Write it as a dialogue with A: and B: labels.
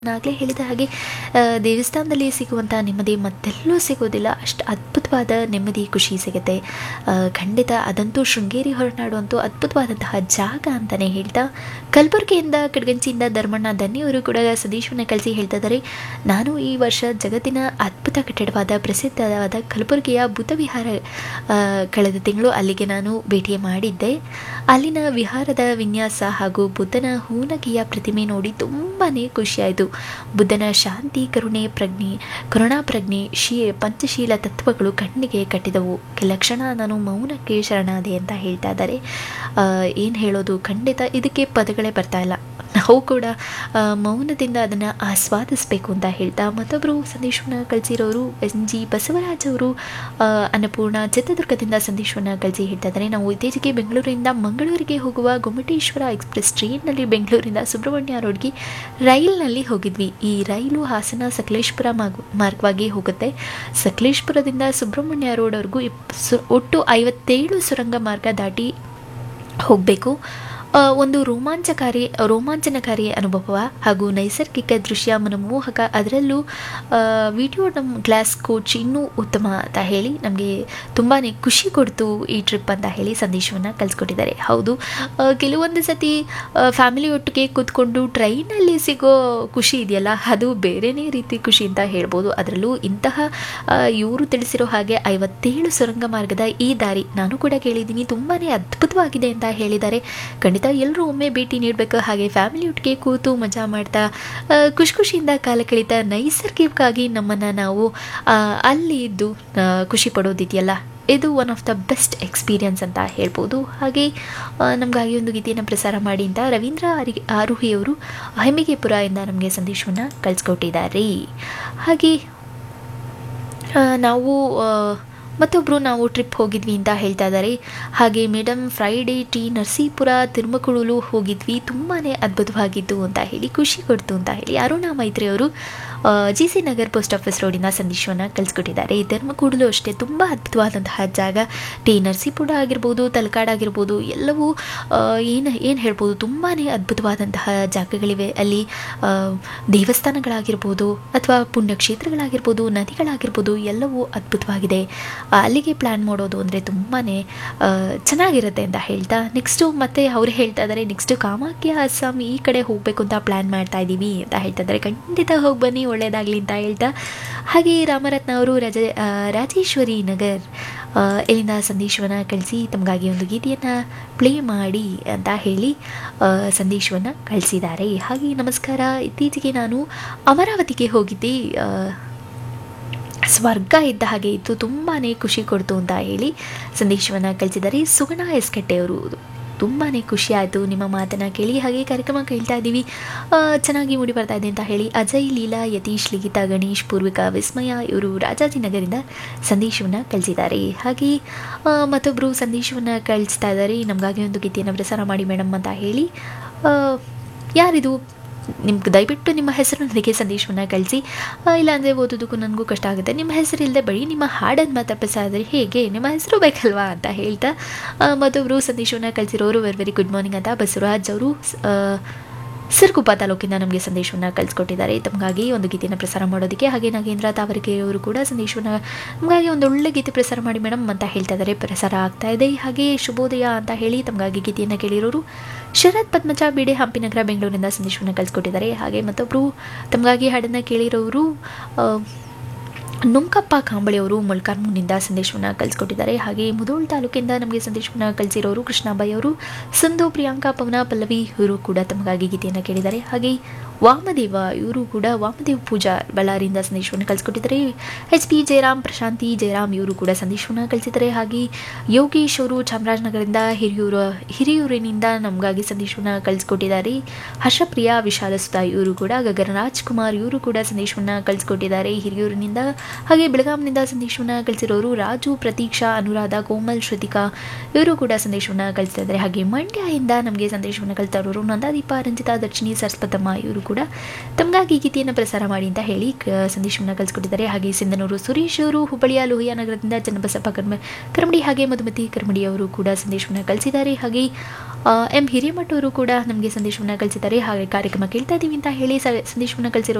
A: ನಾಗಲೇ ಹೇಳಿದ ಹಾಗೆ ಆ, ದೇವಸ್ಥಾನದಲ್ಲಿ ಸಿಗುವಂಥ ನೆಮ್ಮದಿ ಮತ್ತೆಲ್ಲೂ ಸಿಗೋದಿಲ್ಲ ಅಷ್ಟು ಅದ್ಭುತವಾದ ನೆಮ್ಮದಿ ಖುಷಿ ಸಿಗುತ್ತೆ ಆ, ಖಂಡಿತ ಅದಂತೂ ಶೃಂಗೇರಿ ಹೊರನಾಡು ಅಂತೂ ಅದ್ಭುತವಾದಂತಹ ಜಾಗ ಅಂತಲೇ ಹೇಳ್ತಾ ಕಲಬುರಗಿಯಿಂದ ಕಡ್ಗಂಚಿಯಿಂದ ಧರ್ಮಣ್ಣ ಧನ್ಯವರು ಕೂಡ ಸಂದೇಶವನ್ನು ಕಳಿಸಿ ಹೇಳ್ತಾ ಇದ್ದಾರೆ ನಾನು ಈ ವರ್ಷ ಜಗತ್ತಿನ ಅದ್ಭುತ ಕಟ್ಟಡವಾದ ಪ್ರಸಿದ್ಧವಾದ ಕಲಬುರಗಿಯ ಬುದ್ಧ ವಿಹಾರ ಆ, ಕಳೆದ ತಿಂಗಳು ಅಲ್ಲಿಗೆ ನಾನು ಭೇಟಿ ಮಾಡಿದ್ದೆ ಅಲ್ಲಿನ ವಿಹಾರದ ವಿನ್ಯಾಸ ಹಾಗೂ ಬುದ್ಧನ ಹೂನಗೆಯ ಪ್ರತಿಮೆ ನೋಡಿ ತುಂಬಾ ಖುಷಿಯಾಯಿತು ಬುದ್ಧನ ಶಾಂತಿ ಕರುಣೆ ಪ್ರಜ್ಞೆ ಕರುಣಾ ಪ್ರಜ್ಞೆ ಶೀ ಪಂಚಶೀಲ ತತ್ವಗಳು ಕಣ್ಣಿಗೆ ಕಟ್ಟಿದವು ಕೆಲ ಕ್ಷಣ ನಾನು ಮೌನಕ್ಕೆ ಶರಣಾದೆ ಅಂತ ಹೇಳ್ತಾ ಇದ್ದಾರೆ ಏನು ಹೇಳೋದು ಖಂಡಿತ ಇದಕ್ಕೆ ಪದಗಳೇ ಬರ್ತಾ ಇಲ್ಲ ನಾವು ಕೂಡ ಆ, ಮೌನದಿಂದ ಅದನ್ನು ಆಸ್ವಾದಿಸಬೇಕು ಅಂತ ಹೇಳ್ತಾ ಮತ್ತೊಬ್ಬರು ಸಂದೇಶವನ್ನು ಕಳಿಸಿರೋರು ಎನ್ ಜಿ ಬಸವರಾಜ್ ಅವರು ಆ, ಅನ್ನಪೂರ್ಣ ಚಿತ್ರದುರ್ಗದಿಂದ ಸಂದೇಶವನ್ನು ಕಳಿಸಿ ಹೇಳ್ತಾ ಇದ್ದಾರೆ ನಾವು ಇತ್ತೀಚೆಗೆ ಬೆಂಗಳೂರಿನಿಂದ ಮಂಗಳೂರಿಗೆ ಹೋಗುವ ಗೊಮ್ಮಟೇಶ್ವರ ಎಕ್ಸ್ಪ್ರೆಸ್ ಟ್ರೈನ್ನಲ್ಲಿ ಬೆಂಗಳೂರಿಂದ ಸುಬ್ರಹ್ಮಣ್ಯ ರೋಡ್ಗೆ ರೈಲ್ನಲ್ಲಿ ಹೋಗಿದ್ವಿ ಈ ರೈಲು ಹಾಸನ ಸಕಲೇಶ್ಪುರ ಮಾರ್ಗ ಮಾರ್ಗವಾಗಿ ಹೋಗುತ್ತೆ ಸಕಲೇಶ್ಪುರದಿಂದ ಸುಬ್ರಹ್ಮಣ್ಯ ರೋಡ್ವರೆಗೂ ಇಪ್ ಸು ಒಟ್ಟು ಐವತ್ತೇಳು ಸುರಂಗ ಮಾರ್ಗ ದಾಟಿ ಹೋಗಬೇಕು ಒಂದು ರೋಮಾಂಚಕಾರಿ ರೋಮಾಂಚನಕಾರಿ ಅನುಭವ ಹಾಗೂ ನೈಸರ್ಗಿಕ ದೃಶ್ಯ ಮನಮೋಹಕ ಅದರಲ್ಲೂ ವಿಡಿಯೋ ನಮ್ಮ ಗ್ಲಾಸ್ ಕೋಚ್ ಇನ್ನೂ ಉತ್ತಮ ಅಂತ ಹೇಳಿ ನಮಗೆ ತುಂಬಾ ಖುಷಿ ಕೊಡ್ತು ಈ ಟ್ರಿಪ್ ಅಂತ ಹೇಳಿ ಸಂದೇಶವನ್ನು ಕಳಿಸ್ಕೊಟ್ಟಿದ್ದಾರೆ ಹೌದು ಆ, ಕೆಲವೊಂದು ಸತಿ ಫ್ಯಾಮಿಲಿ ಒಟ್ಟಿಗೆ ಕೂತ್ಕೊಂಡು ಟ್ರೈನಲ್ಲಿ ಸಿಗೋ ಖುಷಿ ಇದೆಯಲ್ಲ ಅದು ಬೇರೆನೇ ರೀತಿ ಖುಷಿ ಅಂತ ಹೇಳ್ಬೋದು ಅದರಲ್ಲೂ ಇಂತಹ ಇವರು ತಿಳಿಸಿರೋ ಹಾಗೆ ಐವತ್ತೇಳು ಸುರಂಗ ಮಾರ್ಗದ ಈ ದಾರಿ ನಾನು ಕೂಡ ಕೇಳಿದ್ದೀನಿ ತುಂಬಾ ಅದ್ಭುತವಾಗಿದೆ ಅಂತ ಹೇಳಿದ್ದಾರೆ ಖಂಡಿತ ಎಲ್ಲರೂ ಒಮ್ಮೆ ಭೇಟಿ ನೀಡಬೇಕು ಹಾಗೆ ಫ್ಯಾಮಿಲಿ ಒಟ್ಟಿಗೆ ಕೂತು ಮಜಾ ಮಾಡ್ತಾ ಆ, ಖುಷಿ ಖುಷಿಯಿಂದ ಕಾಲ ಕಳೀತಾ ನೈಸರ್ಗಿಕವಾಗಿ ನಮ್ಮನ್ನು ನಾವು ಆ, ಅಲ್ಲಿ ಇದ್ದು ಆ, ಖುಷಿ ಪಡೋದಿದೆಯಲ್ಲ ಇದು one of the best experience ಅಂತ ಹೇಳ್ಬೋದು ಹಾಗೆ ಆ, ನಮಗಾಗಿ ಒಂದು ಗೀತೆಯನ್ನು ಪ್ರಸಾರ ಮಾಡಿ ಅಂತ ರವೀಂದ್ರ ಆರಿ ಆರುಹಿಯವರು ಹೆಮ್ಮಿಗೆಪುರ ಇಂದ ನಮಗೆ ಸಂದೇಶವನ್ನು ಕಳಿಸ್ಕೊಟ್ಟಿದ್ದಾರೆ ಹಾಗೆ ಆ, ನಾವು ಆ, ಮತ್ತೊಬ್ಬರು ನಾವು ಟ್ರಿಪ್ ಹೋಗಿದ್ವಿ ಅಂತ ಹೇಳ್ತಾ ಇದ್ದಾರೆ ಹಾಗೆ madam Friday T Narasipura Tirumakudalu ಹೋಗಿದ್ವಿ ತುಂಬಾ ಅದ್ಭುತವಾಗಿತ್ತು ಅಂತ ಹೇಳಿ ಖುಷಿ ಕೊಡ್ತು ಅಂತ ಹೇಳಿ ಅರುಣಾ ಮೈತ್ರಿ ಅವರು G C Nagar post office ರೋಡಿನ ಸಂದೇಶವನ್ನು ಕಳಿಸ್ಕೊಟ್ಟಿದ್ದಾರೆ ಧರ್ಮಕೂಡಲು ಅಷ್ಟೇ ತುಂಬ ಅದ್ಭುತವಾದಂತಹ ಜಾಗ ಟಿ ನರಸೀಪುರ ಆಗಿರ್ಬೋದು ತಲಕಾಡ್ ಆಗಿರ್ಬೋದು ಎಲ್ಲವೂ ಏನು ಏನು ಹೇಳ್ಬೋದು ತುಂಬಾ ಅದ್ಭುತವಾದಂತಹ ಜಾಗಗಳಿವೆ ಅಲ್ಲಿ ಆ, ದೇವಸ್ಥಾನಗಳಾಗಿರ್ಬೋದು ಅಥವಾ ಪುಣ್ಯಕ್ಷೇತ್ರಗಳಾಗಿರ್ಬೋದು ನದಿಗಳಾಗಿರ್ಬೋದು ಎಲ್ಲವೂ ಅದ್ಭುತವಾಗಿದೆ ಆ, ಅಲ್ಲಿಗೆ ಪ್ಲ್ಯಾನ್ ಮಾಡೋದು ಅಂದರೆ ತುಂಬಾ ಚೆನ್ನಾಗಿರುತ್ತೆ ಅಂತ ಹೇಳ್ತಾ ನೆಕ್ಸ್ಟು ಮತ್ತೆ ಅವರು ಹೇಳ್ತಾ ಇದ್ದಾರೆ ನೆಕ್ಸ್ಟು ಕಾಮಾಖ್ಯ ಅಸ್ಸಾಂ ಈ ಕಡೆ ಹೋಗಬೇಕು ಅಂತ ಪ್ಲ್ಯಾನ್ ಮಾಡ್ತಾ ಇದ್ದೀವಿ ಅಂತ ಹೇಳ್ತಾ ಇದ್ದಾರೆ ಖಂಡಿತ ಹೋಗಿ ಬನ್ನಿ ಒಳ್ಳೆಯದಾಗಲಿ ಅಂತ ಹೇಳ್ತಾ ಹಾಗೆ ರಾಮರತ್ನ ಅವರು ರಾಜ ಆ, ರಾಜೇಶ್ವರಿ ನಗರ್ ಆ, ಇಲ್ಲಿಂದ ಸಂದೇಶವನ್ನು ಕಳಿಸಿ ತಮಗಾಗಿ ಒಂದು ಗೀತೆಯನ್ನು ಪ್ಲೇ ಮಾಡಿ ಅಂತ ಹೇಳಿ ಆ, ಸಂದೇಶವನ್ನು ಕಳಿಸಿದ್ದಾರೆ ಹಾಗೆ ನಮಸ್ಕಾರ ಇತ್ತೀಚೆಗೆ ನಾನು ಅಮರಾವತಿಗೆ ಹೋಗಿದ್ದೆ ಆ, ಸ್ವರ್ಗ ಇದ್ದ ಹಾಗೆ ಇತ್ತು ತುಂಬಾ ಖುಷಿ ಕೊಡ್ತು ಅಂತ ಹೇಳಿ ಸಂದೇಶವನ್ನು ಕಳಿಸಿದ್ದಾರೆ ಸುಗಣ ಎಸ್ಕಟ್ಟೆಯವರು ತುಂಬಾ ಖುಷಿ ಆಯಿತು ನಿಮ್ಮ ಮಾತನ್ನು ಕೇಳಿ ಹಾಗೆ ಕಾರ್ಯಕ್ರಮ ಕೇಳ್ತಾ ಇದ್ದೀವಿ ಆ, ಚೆನ್ನಾಗಿ ಮೂಡಿ ಬರ್ತಾ ಇದೆ ಅಂತ ಹೇಳಿ ಅಜಯ್ ಲೀಲಾ ಯತೀಶ್ ಲಿಖಿತಾ ಗಣೇಶ್ ಪೂರ್ವಿಕಾ ವಿಸ್ಮಯ ಇವರು ರಾಜಾಜಿನಗರಿಂದ ಸಂದೇಶವನ್ನು ಕಳಿಸಿದ್ದಾರೆ ಹಾಗೆ ಆ, ಮತ್ತೊಬ್ಬರು ಸಂದೇಶವನ್ನು ಕಳಿಸ್ತಾ ಇದ್ದಾರೆ ನಮಗಾಗಿ ಒಂದು ಗೀತೆಯನ್ನು ಪ್ರಸಾರ ಮಾಡಿ ಮೇಡಮ್ ಅಂತ ಹೇಳಿ ಆ, ಯಾರಿದು ನಿಮ್ಗೆ ದಯವಿಟ್ಟು ನಿಮ್ಮ ಹೆಸರು ನನಗೆ ಸಂದೇಶವನ್ನು ಕಳಿಸಿ ಇಲ್ಲಾಂದರೆ ಓದೋದಕ್ಕೂ ನನಗೂ ಕಷ್ಟ ಆಗುತ್ತೆ ನಿಮ್ಮ ಹೆಸರು ಇಲ್ಲದೆ ಬರೀ ನಿಮ್ಮ ಹಾಡನ್ನು ಮಾತ್ರ ಪ್ರಸಾರ ಹೇಗೆ ನಿಮ್ಮ ಹೆಸರು ಬೇಕಲ್ವಾ ಅಂತ ಹೇಳ್ತಾ ಆ, ಮತ್ತೊಬ್ಬರು ಸಂದೇಶವನ್ನು ಕಳಿಸಿರೋರು ವೆರಿ ವೆರಿ ಗುಡ್ ಮಾರ್ನಿಂಗ್ ಅಂತ ಬಸವರಾಜ್ ಅವರು ಆ, ಸಿರ್ಗುಪ್ಪ ತಾಲೂಕಿಂದ ನಮಗೆ ಸಂದೇಶವನ್ನು ಕಳಿಸ್ಕೊಟ್ಟಿದ್ದಾರೆ ತಮಗಾಗಿ ಒಂದು ಗೀತೆಯನ್ನು ಪ್ರಸಾರ ಮಾಡೋದಕ್ಕೆ ಹಾಗೆ ನಾಗೇಂದ್ರ ತಾವರೆಕೆರೆಯವರು ಕೂಡ ಸಂದೇಶವನ್ನು ನಮಗಾಗಿ ಒಂದು ಒಳ್ಳೆ ಗೀತೆ ಪ್ರಸಾರ ಮಾಡಿ ಮೇಡಮ್ ಅಂತ ಹೇಳ್ತಾ ಇದ್ದಾರೆ ಪ್ರಸಾರ ಆಗ್ತಾ ಇದೆ ಹಾಗೆ ಶುಭೋದಯ ಅಂತ ಹೇಳಿ ತಮಗಾಗಿ ಗೀತೆಯನ್ನು ಕೇಳಿರೋರು ಶರತ್ ಪದ್ಮಜ ಬಿಡೆ ಹಂಪಿನಗರ ಬೆಂಗಳೂರಿನಿಂದ ಸಂದೇಶವನ್ನು ಕಳಿಸ್ಕೊಟ್ಟಿದ್ದಾರೆ ಹಾಗೆ ಮತ್ತೊಬ್ಬರು ತಮಗಾಗಿ ಹಾಡನ್ನು ಕೇಳಿರೋರು ಆ, ನುಂಕಪ್ಪ ಕಾಂಬಳಿಯವರು ಮೊಳ್ಕಾರ್ಮೂನಿಂದ ಸಂದೇಶವನ್ನು ಕಳಿಸ್ಕೊಟ್ಟಿದ್ದಾರೆ ಹಾಗೆ ಮುದೋಳ್ ತಾಲೂಕಿಂದ ನಮಗೆ ಸಂದೇಶವನ್ನು ಕಳಿಸಿರೋರು ಕೃಷ್ಣಾಬಾಯಿ ಅವರು ಸಂಧು ಪ್ರಿಯಾಂಕಾ ಪವನ ಪಲ್ಲವಿ ಇವರು ಕೂಡ ತಮಗಾಗಿ ಗೀತೆಯನ್ನು ಕೇಳಿದ್ದಾರೆ ಹಾಗೆ ವಾಮದೇವ ಇವರು ಕೂಡ ವಾಮದೇವ್ ಪೂಜಾ ಬಳ್ಳಾರಿಯಿಂದ ಸಂದೇಶವನ್ನು ಕಳಿಸ್ಕೊಟ್ಟಿದ್ದಾರೆ ಎಚ್ ಪಿ ಜಯರಾಮ್ ಪ್ರಶಾಂತಿ ಜಯರಾಮ್ ಇವರು ಕೂಡ ಸಂದೇಶವನ್ನು ಕಳಿಸಿದ್ದಾರೆ ಹಾಗೆ ಯೋಗೇಶ್ ಅವರು ಚಾಮರಾಜನಗರದಿಂದ ಹಿರಿಯೂರು ಹಿರಿಯೂರಿನಿಂದ ನಮಗಾಗಿ ಸಂದೇಶವನ್ನು ಕಳಿಸ್ಕೊಟ್ಟಿದ್ದಾರೆ ಹರ್ಷಪ್ರಿಯಾ ವಿಶಾಲ ಸುಧಾ ಇವರು ಕೂಡ ಗಗನ ರಾಜ್ಕುಮಾರ್ ಇವರು ಕೂಡ ಸಂದೇಶವನ್ನು ಕಳಿಸ್ಕೊಟ್ಟಿದ್ದಾರೆ ಹಿರಿಯೂರಿನಿಂದ ಹಾಗೆ ಬೆಳಗಾಂನಿಂದ ಸಂದೇಶವನ್ನು ಕಳಿಸಿರೋರು ರಾಜು ಪ್ರತೀಕ್ಷಾ ಅನುರಾಧ ಕೋಮಲ್ ಶ್ರುತಿಕಾ ಇವರು ಕೂಡ ಸಂದೇಶವನ್ನು ಕಳಿಸ್ತಾ ಇದ್ದಾರೆ ಹಾಗೆ ಮಂಡ್ಯದಿಂದ ನಮಗೆ ಸಂದೇಶವನ್ನು ಕಳಿಸ್ತಾ ಇರೋರು ನಂದಾದೀಪ ರಂಜಿತಾ ದರ್ಶಿನಿ ಸರಸ್ವತಮ್ಮ ಇವರು ಕೂಡ ತಮಗಾಗಿ ಗೀತೆಯನ್ನು ಪ್ರಸಾರ ಮಾಡಿ ಅಂತ ಹೇಳಿ ಕ- ಸಂದೇಶವನ್ನು ಕಳಿಸ್ಕೊಟ್ಟಿದ್ದಾರೆ ಹಾಗೆ ಸಿಂಧನೂರು ಸುರೇಶ್ ಅವರು ಹುಬ್ಬಳ್ಳಿಯ ಲೋಹಿಯಾ ನಗರದಿಂದ ಚನ್ನಬಸಪ್ಪ ಕರ್ಮ ಕರ್ಮಡಿ ಹಾಗೆ ಮಧುಮತಿ ಕರ್ಮಡಿ ಅವರು ಕೂಡ ಸಂದೇಶವನ್ನು ಕಳಿಸಿದ್ದಾರೆ ಹಾಗೆ ಆ, ಎಂ ಹಿರೇಮಠ ಅವರು ಕೂಡ ನಮಗೆ ಸಂದೇಶವನ್ನು ಕಳಿಸಿದ್ದಾರೆ ಹಾಗೆ ಕಾರ್ಯಕ್ರಮ ಕೇಳ್ತಾ ಇದ್ದೀವಿ ಅಂತ ಹೇಳಿ ಸ- ಸಂದೇಶವನ್ನು ಕಳಿಸಿರೋ